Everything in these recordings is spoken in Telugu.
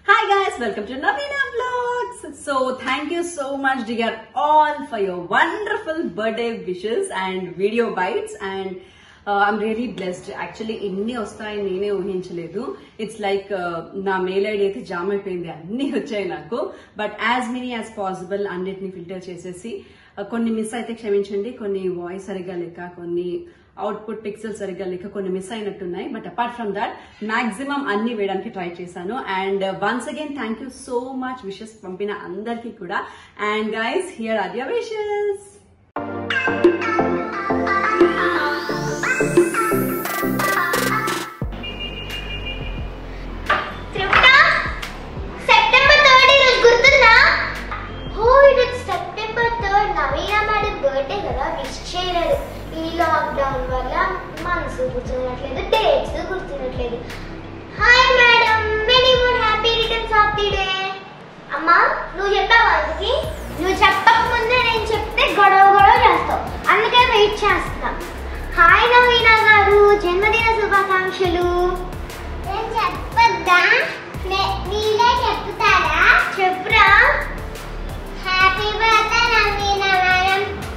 Hi guys, welcome to Navina Vlogs. So thank you so much dear all for your wonderful birthday wishes and video bites and uh, I'm really blessed. Actually ఎన్ని వస్తాయని నేనే ఊహించలేదు ఇట్స్ లైక్ నా మెయిల్ ఐడి అయితే జామ్ అయిపోయింది అన్ని వచ్చాయి నాకు but as many as possible అన్నిటిని ఫిల్టర్ చేసేసి uh, కొన్ని మిస్ అయితే క్షమించండి కొన్ని వాయిస్ సరిగా లేక కొన్ని అవుట్పుట్ పిక్సెల్ సరిగ్గా లేక కొన్ని మిస్ అయినట్టున్నాయి but apart from that maximum అన్ని వేయడానికి ట్రై చేశాను and once again thank you so much wishes పంపిన అందరికీ కూడా and guys here are your wishes త్రిపుట సెప్టెంబర్ థర్డ్ ఈరోజు గుర్తుందా ఓ ఈరోజు September third Navina madam birthday కదా విష్ చేయలేదు ఈ లాక్డౌన్ వల్ల మనసు గుర్తున్నట్లేదు డేట్స్ గుర్తున్నట్లేదు hi madam many more happy returns of the day అమ్మా నువ్వు చెప్పావా అందుకి నువ్వు చెప్పక ముందే నేను చెప్తే గొడవ గొడవ చేస్తావు అందుకే వెయిట్ చేస్తున్నా హాయ్ నవీన గారు జన్మదిన శుభాకాంక్షలు నేను చెప్పొద్దా మీరే చెప్తారా చెప్పురా happy birthday Navina madam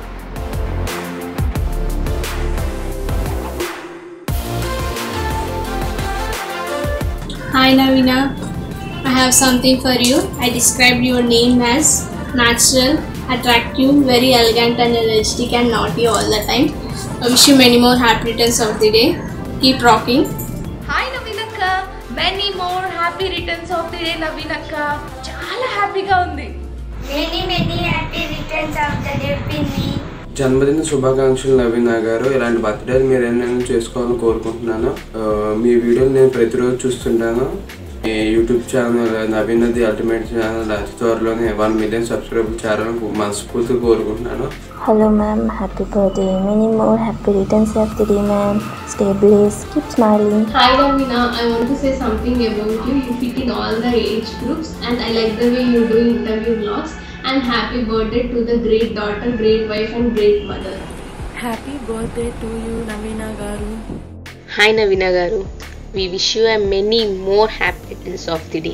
Hi Navina, I have something for you. I described your name as natural, attractive, very elegant and energetic and naughty all the time. I wish you many more happy returns of the day. Keep rocking. Hi Naveen అక్క many more happy returns of the day Naveen అక్క చాలా హ్యాపీగా ఉంది many many happy returns of the day పిన్ని జన్మదిన శుభాకాంక్షలు నవీన గారు ఇలాంటి బర్త్డేలు మీరు ఎన్నైనా చేసుకోవాలని కోరుకుంటున్నాను ఆ, మీ వీడియోలు నేను ప్రతిరోజు చూస్తుంటాను మీ YouTube channel Naveen the ultimate channel అతి త్వరలోనే వన్ మిలియన్ సబ్స్క్రైబర్ చేరాలని మనస్ఫూర్తిగా కోరుకుంటున్నాను Hello, ma'am. Happy birthday. Many more happy returns of the day, ma'am. Stay blessed. Keep smiling. Hi Navina, I want to say something about you. You fit in all the age groups and I like the way you do interview vlogs. And happy birthday to the great daughter, great wife and great mother. Happy birthday to you Navina గారు హాయ్ నవీన గారు we wish you a many more happy returns of the day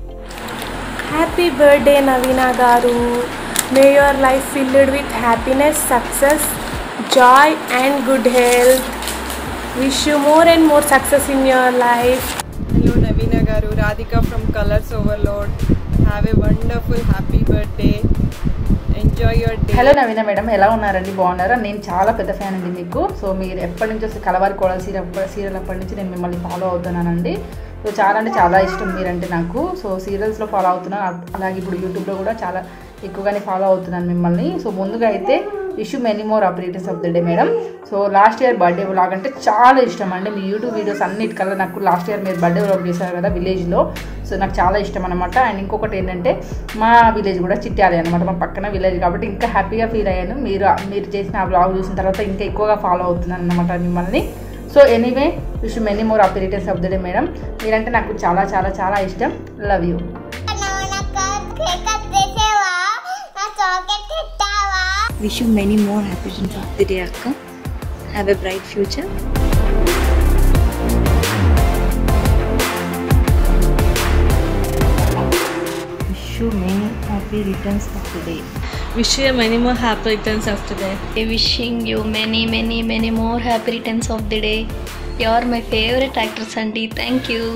happy birthday Navina గారు may your life filled with happiness success joy and good health wish you more and more success in your life Hello Navina Garu, Radhika from Colors Overload. Have a wonderful happy birthday. Enjoy your day. Hello Navina madam ఎలా ఉన్నారండి బాగున్నారా నేను చాలా పెద్ద ఫ్యాన్ అండి మీకు సో మీరు ఎప్పటి నుంచి వస్తే కలవారి కోడలు సీరియల్ సీరియల్ అప్పటి నుంచి నేను మిమ్మల్ని ఫాలో అవుతున్నానండి సో చాలా అంటే చాలా ఇష్టం మీరంటే నాకు సో సీరియల్స్లో ఫాలో అవుతున్నాను అ- అలాగే ఇప్పుడు యూట్యూబ్లో కూడా చాలా ఎక్కువగానే ఫాలో అవుతున్నాను మిమ్మల్ని సో ముందుగా అయితే wish you many more happy returns of the day madam so last year birthday vlog అంటే చాలా ఇష్టం అండి మీ యూట్యూబ్ వీడియోస్ అన్నిటికల్లా నాకు లాస్ట్ ఇయర్ మీరు బర్త్డే వ్లాగ్ చేశారు కదా విలేజ్లో సో నాకు చాలా ఇష్టం అనమాట అండ్ ఇంకొకటి ఏంటంటే మా విలేజ్ కూడా చిట్యాలి అనమాట మా పక్కన విలేజ్ కాబట్టి ఇంకా హ్యాపీగా ఫీల్ అయ్యాను మీరు మీరు చేసిన ఆ వ్లాగ్ చూసిన తర్వాత ఇంకా ఎక్కువగా ఫాలో అవుతున్నాను అనమాట మిమ్మల్ని so anyway wish many more happy returns of the day madam మీరంటే నాకు చాలా చాలా చాలా ఇష్టం లవ్ యూ నవనక్క కేక్ కట్ చేసేవా నా చాకెట్ పెట్టావా Wish you many more happy returns of the day, Akka. Have a bright future. Wish you many happy returns of the day. Wish you many more happy returns of today Wishing you many, many, many more happy returns of the day. You are my favorite actress, Sandy. Thank you.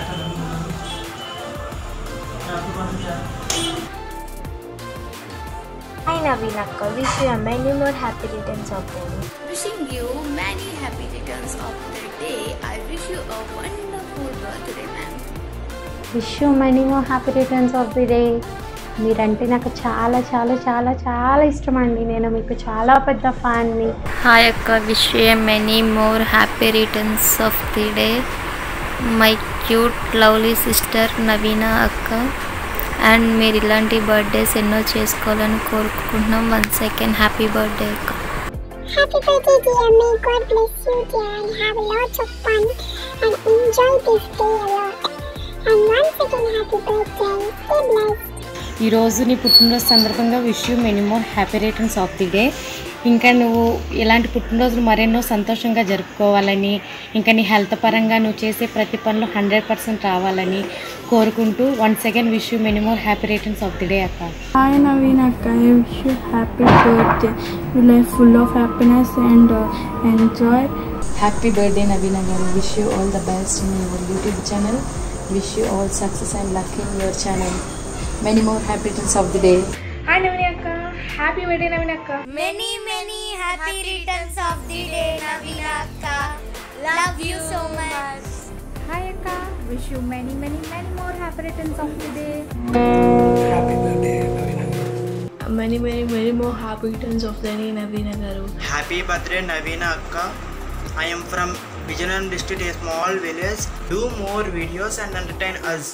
Hi, Navinaka. Wish you many more happy returns of the day. Wishing you many happy returns of the day. I wish you a wonderful birthday, ma'am. Wish you many more happy returns of the day మీరంటే నాకు చాలా చాలా చాలా చాలా ఇష్టం అండి నేను మీకు చాలా పెద్ద ఫ్యాన్ని Hi, Akka. Wish you many more happy returns of the day. My cute, lovely sister Navina Akka. And మీరు ఇలాంటి బర్త్డేస్ ఎన్నో చేసుకోవాలని కోరుకుంటున్నాం వన్ సెకండ్ హ్యాపీ బర్త్డే అక్క Happy birthday, dear me. God bless you, dear, and have lots of fun and enjoy this day a lot. And once again, happy birthday. Stay blessed. ఈరోజు నీ పుట్టినరోజు సందర్భంగా wish you many more happy returns of the day ఇంకా నువ్వు ఇలాంటి పుట్టినరోజులు మరెన్నో సంతోషంగా జరుపుకోవాలని ఇంకా నీ హెల్త్ పరంగా నువ్వు చేసే ప్రతి పనిలో హండ్రెడ్ పర్సెంట్ రావాలని కోరుకుంటూ one second wish you many more happy returns of the day అక్క Hi Naveen Akka, I wish you happy birthday. Your life full of happiness and uh, enjoy. Happy birthday Navina గారు wish you all the best in your YouTube channel wish you all success and luck in your channel many more happy returns of the day hi Navina అక్క హ్యాపీ బర్త్డే నవీన అక్క Many, many happy returns of the day, Navina Akka. Love you so much. Hi Akka, wish you many, many, many more happy returns of the day. Many, many, many more happy returns of the day, Navina Garu. Happy birthday Navina Akka. I am from Vijayanam district, a small village. Do more videos and entertain us.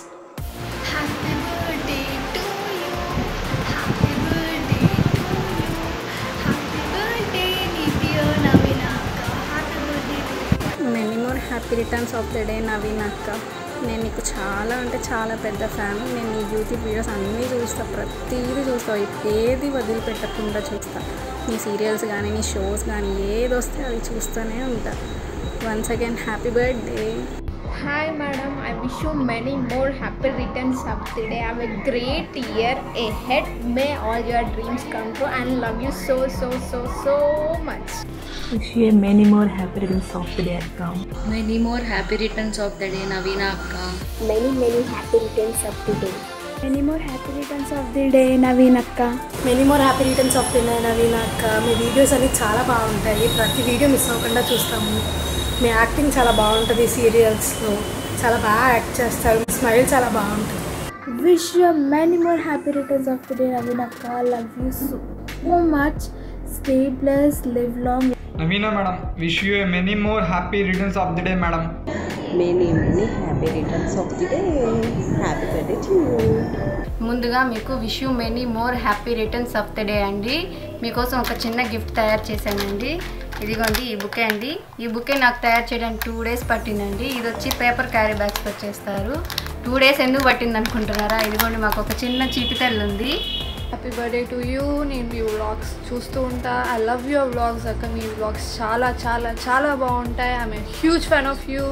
Happy birthday to you. Happy birthday to you. Happy birthday, Nitya Navina Akka. Happy birthday to you. Many more happy returns of the day Naveen అక్క నేను నీకు చాలా అంటే చాలా పెద్ద ఫ్యాన్ నేను నీ యూట్యూబ్ వీడియోస్ అన్నీ చూస్తా ప్రతిదీ చూస్తా ఏది వదిలిపెట్టకుండా చూస్తా నీ సీరియల్స్ కానీ నీ షోస్ కానీ ఏది వస్తే అవి చూస్తూనే ఉంటా once again happy birthday Hi madam, I wish you many more happy returns of the day. Have a great year ahead. May all your dreams come true and love you so so so so much. Wish you many more happy returns of the day, Akka. Many more happy returns of the day, Navina Akka. Many many happy returns of the day. Many more happy returns of the day, Naveen Akka. Many more happy returns of the day Naveen అక్క మీ వీడియోస్ అన్ని చాలా బాగుంటాయి ప్రతి వీడియో మిస్ అవ్వకుండా చూస్తాము మీ యాక్టింగ్ చాలా బాగుంటుంది సీరియల్స్లో చాలా బాగా యాక్ట్ చేస్తారు మీ స్మైల్ చాలా బాగుంటుంది Wish you many more happy returns of the day, Naveen Akka. Love you so much. Stay blessed, live long. Navina madam, wish you a many more happy returns of the day madam. Many, many happy returns of the day. Happy birthday to you. ముందుగా మీకు wish you many more happy returns of the day అండి మీకోసం ఒక చిన్న గిఫ్ట్ తయారు చేశానండి ఇదిగోండి ఈ బుకే అండి ఈ బుకే నాకు తయారు చేయడానికి టూ డేస్ పట్టిందండి ఇది వచ్చి పేపర్ క్యారీ బ్యాగ్స్ వచ్చేస్తారు టూ డేస్ ఎందుకు పట్టింది అనుకుంటున్నారా ఇదిగోండి మాకు ఒక చిన్న చీటి తెల్లు ఉంది హ్యాపీ బర్త్డే టు యూ నేను మీ వ్లాగ్స్ చూస్తూ ఉంటా ఐ లవ్ యువర్ వ్లాగ్స్ అక్క మీ వ్లాగ్స్ చాలా చాలా చాలా బాగుంటాయి I'm huge fan of you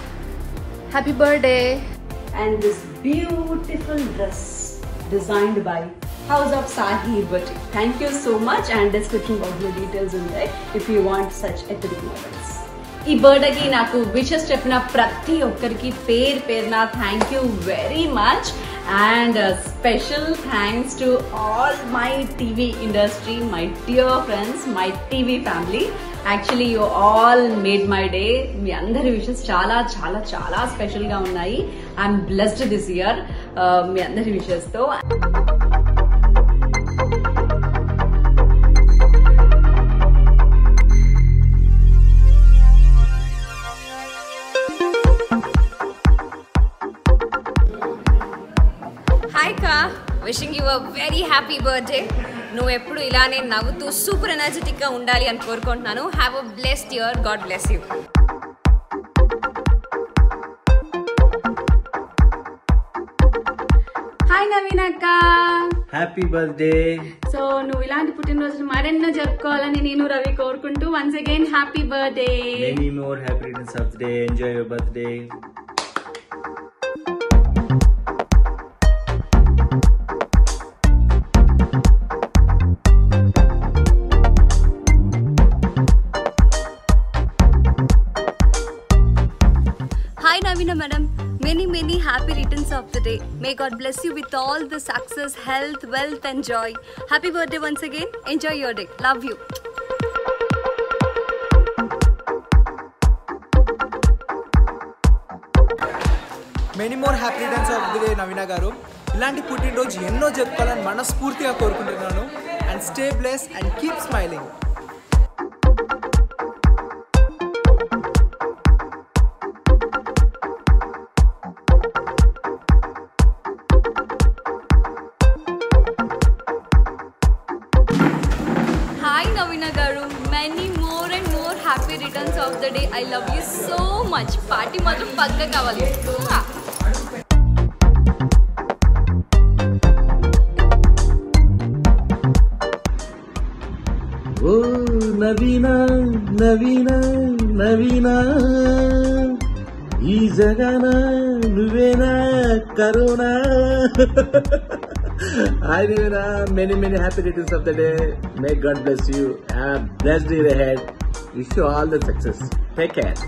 happy birthday and this beautiful dress designed by House of Sahir Bati. Thank you so much and description box లో details ఉంటాయి if you want such ethnic models. ఈ బర్త్డేకి నాకు విషెస్ చెప్పిన ప్రతి ఒక్కరికి పేరు పేరున thank you very much and special thanks to all my TV industry my dear friends my TV family actually you all made my day మీ అందరి విషెస్ చాలా చాలా చాలా స్పెషల్గా ఉన్నాయి ఐఎమ్ బ్లెస్డ్ దిస్ ఇయర్ మీ అందరి విషెస్తో హాయ్ కా wishing you a very happy birthday నువ్వు ఎప్పుడు ఇలానే నవ్వుతూ సూపర్ ఎనర్జెటిక్గా ఉండాలి అని కోరుకుంటున్నాను have a blessed year God bless you hi Naveen అక్క హ్యాపీ బర్త్డే సో నువ్వు ఇలాంటి పుట్టినరోజులు మరెన్నో జరుపుకోవాలని నేను రవి కోరుకుంటూ once again happy birthday many more happy returns of the day enjoy your birthday Hi Navina madam, many many happy returns of the day. May God bless you with all the success, health, wealth and joy. Happy birthday once again. Enjoy your day. Love you. Many more happy returns of the day Navina గారు ఇలాంటి పుట్టినరోజు ఎన్నో జరుపుకోవాలని మనస్ఫూర్తిగా కోరుకుంటున్నాను and stay bless and keep smiling Hi Navina Garu. Many more and more happy returns of the day. I love you so much. Party మాత్రం పక్క కావాలి Mwah. ఓ నవీన నవీన నవీన ఈ జగన నువ్వేనా corona hi Navina many many happy returns of the day may God bless you have blessed year ahead wish you all the success take care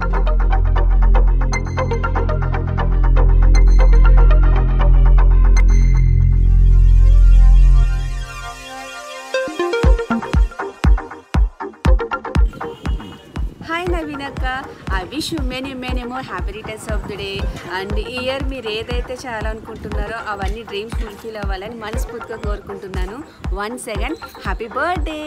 hi Naveen అక్క I wish you many many more happy returns of the day and ఈ ఇయర్ మీరు ఏదైతే చేయాలనుకుంటున్నారో అవన్నీ డ్రీమ్స్ ఫుల్ఫిల్ అవ్వాలని మనస్ఫూర్తిగా కోరుకుంటున్నాను one second happy birthday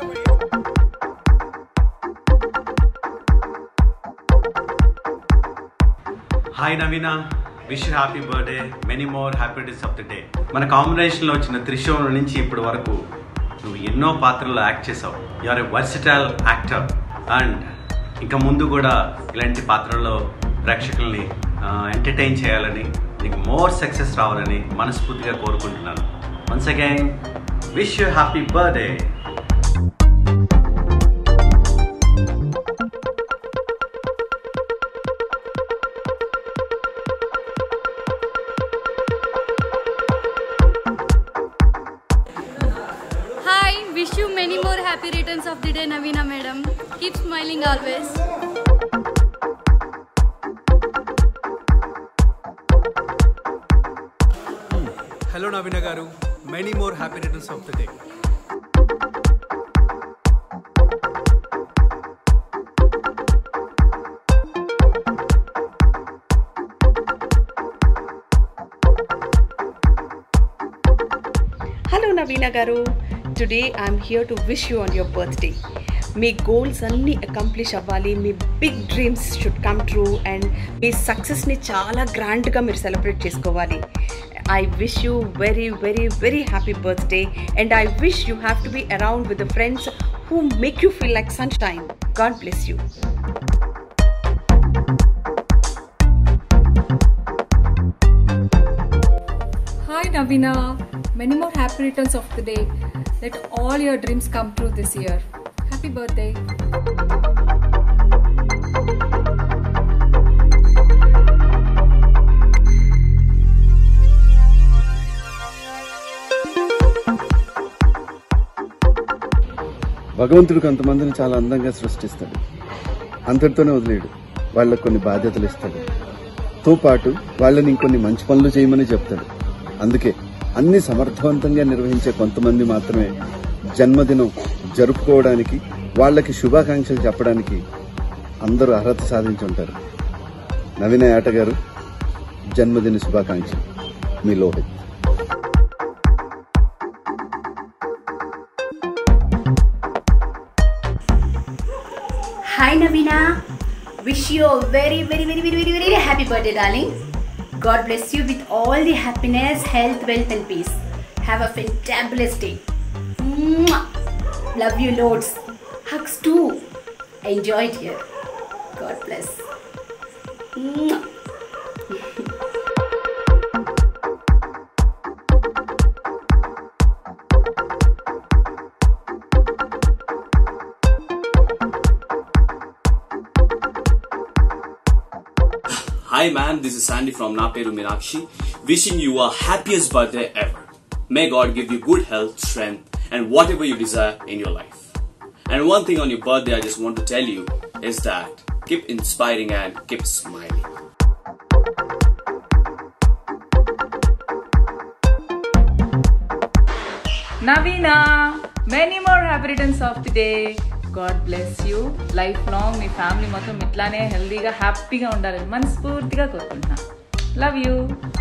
hi Navina wish happy birthday many more happy days of the day మన కాంబినేషన్లో వచ్చిన త్రిశూలం నుంచి ఇప్పటి వరకు నువ్వు ఎన్నో పాత్రల్లో యాక్ట్ చేసావు you are a versatile actor and ఇంకా ముందు కూడా ఇలాంటి పాత్రల్లో ప్రేక్షకుల్ని ఎంటర్టైన్ చేయాలని నీకు మోర్ సక్సెస్ రావాలని మనస్ఫూర్తిగా కోరుకుంటున్నాను once again wish you happy birthday hi wish you many more happy returns of the day Navina madam keep smiling always hello Navina గారు many more happy returns of the day hello Navina గారు today I'm here to wish you on your birthday మీ గోల్స్ అన్నీ అకంప్లిష్ అవ్వాలి మీ big dreams should come true and మీ సక్సెస్ని చాలా గ్రాండ్గా మీరు సెలబ్రేట్ చేసుకోవాలి I wish you very very very happy birthday and I wish you have to be around with the friends who make you feel like sunshine God bless you Hi Navina, many more happy returns of the day. Let all your dreams come true this year. Happy birthday. భగవంతుడు కొంతమందిని చాలా అందంగా సృష్టిస్తాడు అంతటితోనే వదిలేడు వాళ్ళకు కొన్ని బాధ్యతలు ఇస్తాడు తో పాటు వాళ్ళని ఇంకొన్ని మంచి పనులు చేయమని చెప్తాడు అందుకే అన్ని సమర్థవంతంగా నిర్వహించే కొంతమంది మాత్రమే జన్మదినం జరుపుకోవడానికి వాళ్ళకి శుభాకాంక్షలు చెప్పడానికి అందరూ అర్హత సాధించి ఉంటారు నవీన ఆట గారు జన్మదిన శుభాకాంక్షలు మీ Lohith Hi Navina. Wish you a very, very, very, very, very, very happy birthday, darling. God bless you with all the happiness, health, wealth, and peace. Have a fantabulous day. Mwah. Love you loads. Hugs too. Enjoy it here. God bless. Mwah. Hi man, this is Sandy from Naperu Meenakshi, wishing you a happiest birthday ever. May God give you good health, strength, and whatever you desire in your life. And one thing on your birthday I just want to tell you is that keep inspiring and keep smiling. Navina many more happy returns of the day God bless you life long మీ ఫ్యామిలీ మొత్తం ఇట్లానే హెల్దీగా హ్యాపీగా ఉండాలని మనస్ఫూర్తిగా కోరుకుంటున్నా లవ్ యూ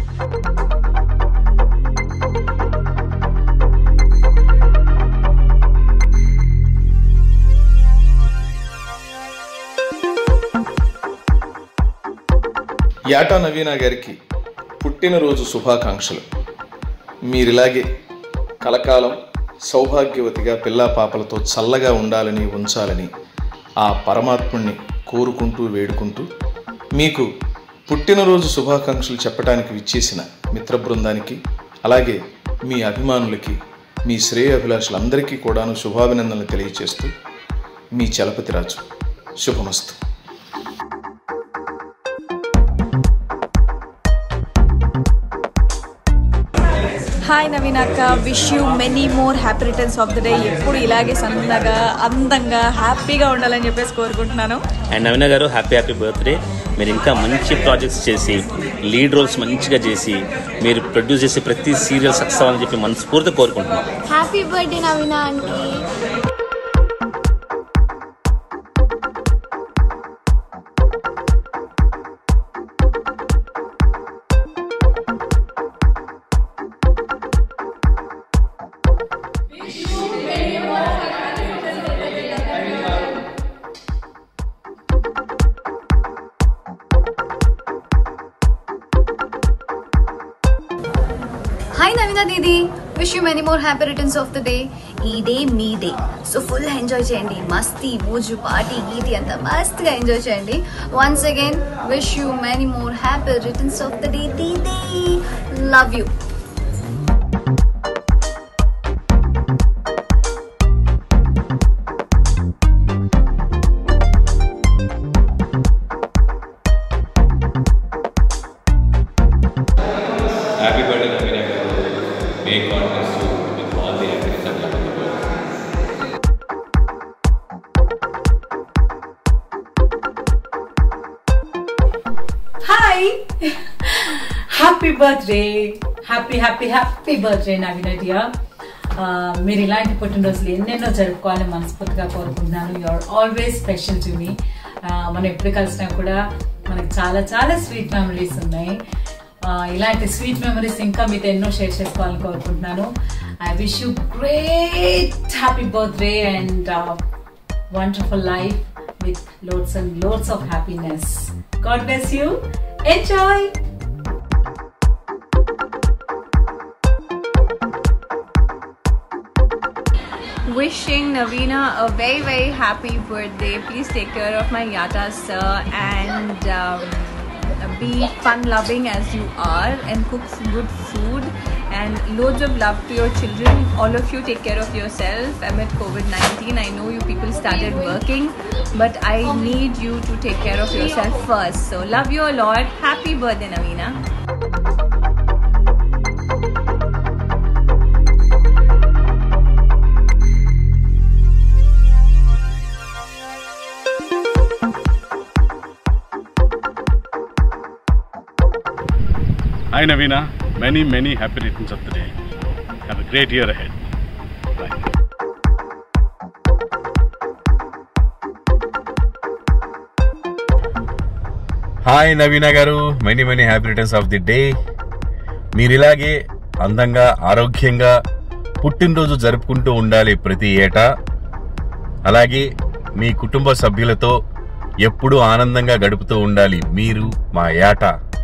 యాటా నవీన గారికి పుట్టినరోజు శుభాకాంక్షలు మీరిలాగే కలకాలం సౌభాగ్యవతిగా పిల్లా పాపలతో చల్లగా ఉండాలని ఉంచాలని ఆ పరమాత్ముణ్ణి కోరుకుంటూ వేడుకుంటూ మీకు పుట్టినరోజు శుభాకాంక్షలు చెప్పడానికి విచ్చేసిన మిత్ర బృందానికి అలాగే మీ అభిమానులకి మీ శ్రేయ అభిలాషులందరికీ కూడాను శుభాభినందనలు తెలియచేస్తూ మీ చలపతిరాజు శుభమస్తు హాయ్ నవీన్ అక్క wish you many more happy returns of the day ఎప్పుడు ఇలాగే సన్నగా అందంగా హ్యాపీగా ఉండాలని చెప్పేసి కోరుకుంటున్నాను అండ్ నవీన గారు హ్యాపీ హ్యాపీ బర్త్డే మీరు ఇంకా మంచి ప్రాజెక్ట్స్ చేసి లీడ్ రోల్స్ మంచిగా చేసి మీరు ప్రొడ్యూస్ చేసే ప్రతి సీరియల్ సక్సెస్ అవ్వాలని చెప్పి మనస్ఫూర్తిగా కోరుకుంటున్నాం happy birthday Navina aunty hi Navina దీది wish you many more happy returns of the day ఈ డే మీ డే సో ఫుల్ ఎంజాయ్ చేయండి మస్తీ మోజు పార్టీ గీతి అంతా మస్తుగా ఎంజాయ్ చేయండి once again wish you many more happy returns of the day దీది love you happy birthday Navina గారు may God bless you with all the happiness and love in the world hi happy birthday happy happy happy birthday Navina dear మీరు ఇలాంటి పుట్టినరోజులు ఎన్నెన్నో జరుపుకోవాలని మనస్ఫూర్తిగా కోరుకుంటున్నాను you are always special to me మనం ఎప్పుడు కలిసినా కూడా మనకు చాలా చాలా స్వీట్ మెమరీస్ ఉన్నాయి ఆ, ఇలాంటి స్వీట్ మెమరీస్ ఇంకా మీతో ఎన్నో షేర్ చేసుకోవాలని కోరుకుంటున్నాను I wish you great happy birthday and wonderful life with loads and loads of happiness. God bless you. Enjoy. Wishing Navina a very very happy birthday. Please take care of my Yata sir and um, be fun loving as you are and cook good food and loads of love to your children. All of you take care of yourself amid COVID-19. I know you people started working but I need you to take care of yourself first. So love you a lot. Happy birthday Navina. Hi Navina, many many happy returns of the day. Have a great year ahead. Hi Navina గారు many many happy returns of the day మీరు ఇలాగే అందంగా ఆరోగ్యంగా పుట్టినరోజు జరుపుకుంటూ ఉండాలి ప్రతి ఏటా అలాగే మీ కుటుంబ సభ్యులతో ఎప్పుడూ ఆనందంగా గడుపుతూ ఉండాలి మీరు మా ఏట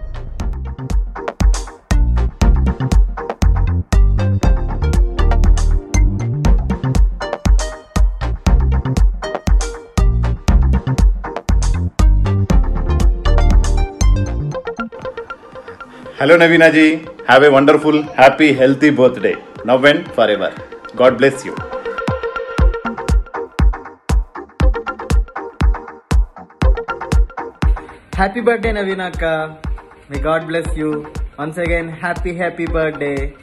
Hello Navina ji, have a wonderful, happy, healthy birthday. Now and forever. God bless you. Happy birthday, Navinaka. May God bless you. Once again, happy, happy birthday.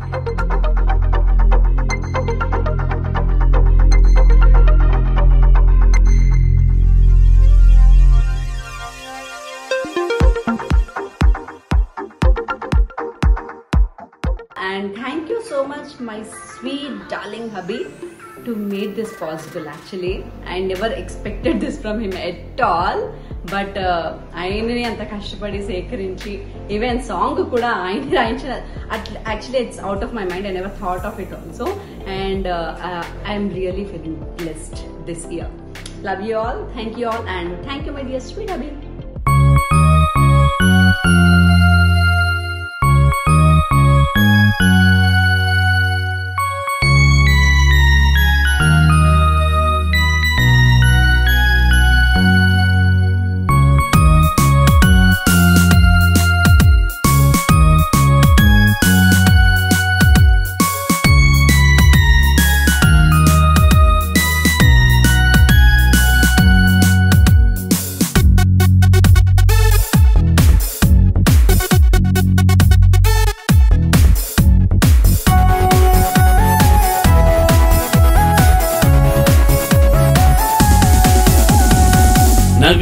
And thank you so much, my sweet darling hubby, to make this possible. Actually, I never expected this from him at all. But ఆయనని అంత కష్టపడి సేకరించి ఈవెన్ సాంగ్ కూడా ఆయన రాయించిన actually it's out of my mind I never thought of it also and I'm really feeling blessed this year love you all thank you all and thank you my dear sweet hubby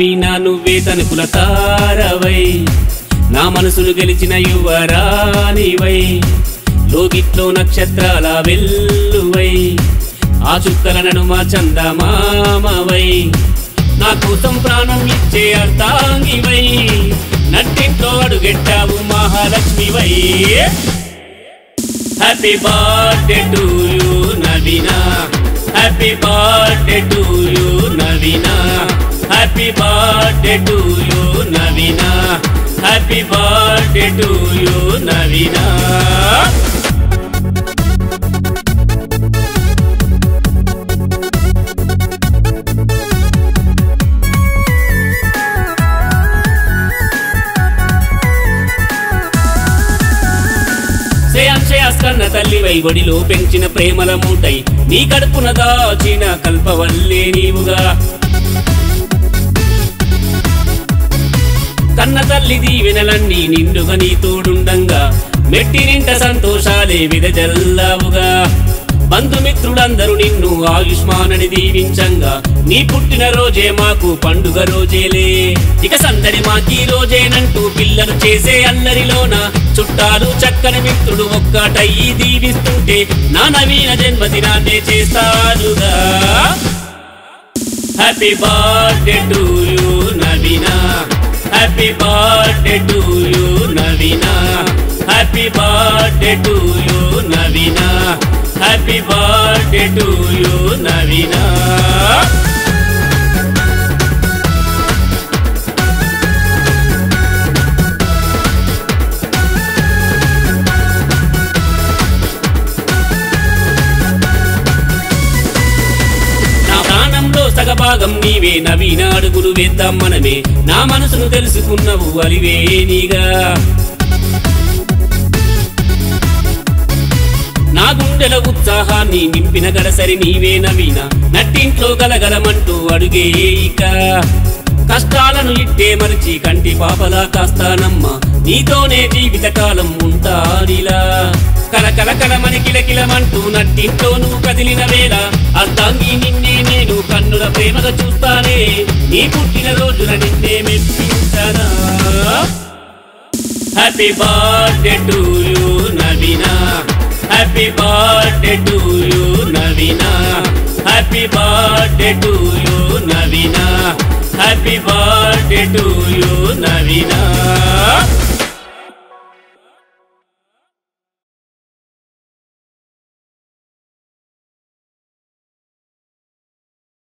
Navina నువ్వే తనుకుల తారవై నా మనసును గెలిచిన యువరానివై లోగిట్లో నక్షత్రాల వెల్లువై ఆ చుక్కల నడుమ చందమామవై నా కోసం ప్రాణం ఇచ్చే అర్థాంగివై నట్టింట్లో అడుగెట్టావు మహాలక్ష్మివై happy birthday to you Naveena happy birthday to you Naveena happy birthday to you Naveena happy birthday to you Naveena శ్రేయాంశ్రేయాస్ కన్న తల్లివై ఒడిలో పెంచిన ప్రేమల మూటై నీ కడుపున దాచిన కల్పవల్లే నీవుగా కన్న తల్లి దీవెనలన్నీ నిండుగా నీ తోడుండంగా మెట్టి నింట సంతోషాలే విదజల్లావుగా బంధుమిత్రులందరూ నిన్ను ఆయుష్మానని దీవించంగా నీ పుట్టిన రోజే మాకు పండుగ రోజేలే ఇక సందడి మాకీ రోజేనంటూ పిల్లలు చేసే అల్లరిలోన చుట్టాలు చక్కని మిత్రుడు ఒక్కటయ్యి దీవిస్తుంటే నా నవీన జన్మదినాన్నే చేస్తానుగా happy birthday to you Naveena happy birthday to you Naveena happy birthday to you Naveena happy birthday to you Naveena నా ప్రాణంలో సగభాగం నీవే నవీన అడుగులు వేద్దాం మనమే నా మనసును తెలుసుకున్నవు అలివే నీగా నా గుండెల ఉత్సాహాన్ని నింపిన గడసరి నీవే నవీన నట్టింట్లో గలగలమంటూ అడుగే ఇక కష్టాలను ఇట్టే మరిచి కంటి పాపలా కాస్తానమ్మా నీతోనే జీవితకాలం ఉంటానిలా కలకల కలమని కిలకిలమంటూ నట్టింట్లో నువ్వు కదిలిన వేళ అర్థాంగి నిన్నే నేను కన్నుల ప్రేమగా చూస్తానే నీ పుట్టిన రోజున నిన్నే మెప్పించనా happy birthday to you Naveena happy birthday to you Naveena happy birthday to you Naveena happy birthday to